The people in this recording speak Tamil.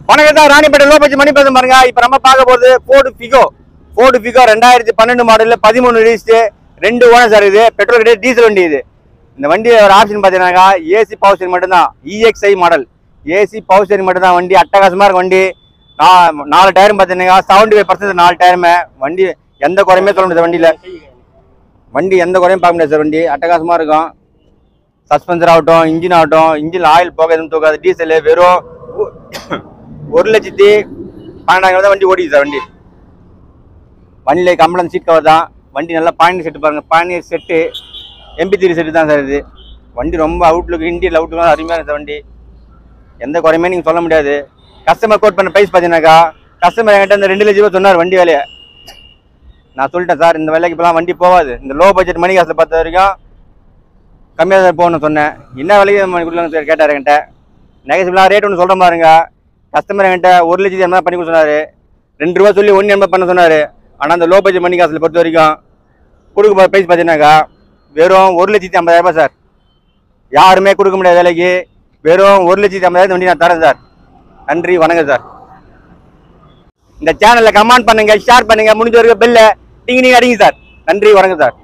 வணக்கம் sir Ranipet low budget Mani பேசும் பாருங்க இப்ப நம்ம பார்க்க போறது ஃபோர்டு ஃபிகோ ஃபோர்டு ஃபிகோ ரெண்டாயிரத்தி பன்னெண்டு மாடல்ல பதிமூணு ரிலீஸ்ட் ரெண்டு ஓனர் சார் இது பெட்ரோல் கிடையாது டீசல் வண்டி இது இந்த வண்டி ஒரு ஆப்ஷன் பார்த்தீங்கன்னாக்கா ஏசி பவர் ஸ்டேரிங் மட்டும்தான் EXI model AC power steering மட்டும்தான் வண்டி அட்டகாசமா இருக்கும் வண்டி நா- நாலு டயரும் பார்த்தீங்கன்னா செவன்டி ஃபைவ் பர்சன்ட் நாலு டயருமே வண்டி எந்த குறையுமே சொல்ல முடியாது வண்டியில வண்டி எந்த குறையும் பார்க்க முடியாது சார் வண்டி அட்டகாசமா இருக்கும் சஸ்பென்சர் ஆகட்டும் இன்ஜின் ஆகட்டும் இன்ஜின் ஆயில் போக எதுவும் தூக்காது டீசல் வெறும் ஒ- ஒரு லட்சத்தி பன்னெண்டாயிரம் தான் வண்டி ஓடிக்குது சார் வண்டி வண்டியில் கம்பளம் சீட் கவர் தான் வண்டி நல்லா பாயிண்ட் செட்டு பாருங்க point set MP three set தான் சார் இது வண்டி ரொம்ப அவுட்லுக் இன்டீரியல் அவுட்லுக் அருமையாக இருக்குது வண்டி எந்த குறையுமே நீங்கள் சொல்ல முடியாது கஸ்டமர் கோட் பண்ண ப்ரைஸ் பார்த்தீங்கன்னாக்கா கஸ்டமர் என்கிட்ட இந்த ரெண்டு லட்ச ரூபா சொன்னார் வண்டி வேலையை நான் சொல்லிட்டேன் சார் இந்த வேலைக்கு இப்போலாம் வண்டி போகாது இந்த லோ பட்ஜெட் மணி காசில் பார்த்த வரைக்கும் கம்மியாக தான் போகணும்னு சொன்னேன் என்ன விலைக்கு நம்ம கொடுக்கலாம்னு சார் கேட்டார் என்கிட்ட நெகட்டிவ்லாம் ரேட் ஒன்று சொல்கிற பாருங்க கஸ்டமர் என்கிட்ட ஒரு லட்சத்தி எண்பது பண்ணி கொடுக்க சொன்னார் ரெண்டு ரூபா சொல்லி ஒன்று எண்பது பண்ண சொன்னார் ஆனால் அந்த லோ பட்ஜெட் மணி காசில் பொறுத்த வரைக்கும் கொடுக்க போகிற ப்ரைஸ் பார்த்தீங்கன்னாக்கா வெறும் ஒரு லட்சத்தி ஐம்பதாயிரம் ரூபாய் சார் யாருமே கொடுக்க முடியாத விலைக்கு வெறும் ஒரு லட்சத்தி ஐம்பதாயிரம் வண்டி நான் தரேன் சார் நன்றி வணக்கம் சார் இந்த சேனலில் கமெண்ட் பண்ணுங்க ஷேர் பண்ணுங்க முடிஞ்ச வரைக்கும் பெல்ல நீங்க நீங்க அடிங்க சார் நன்றி வணக்கம் சார்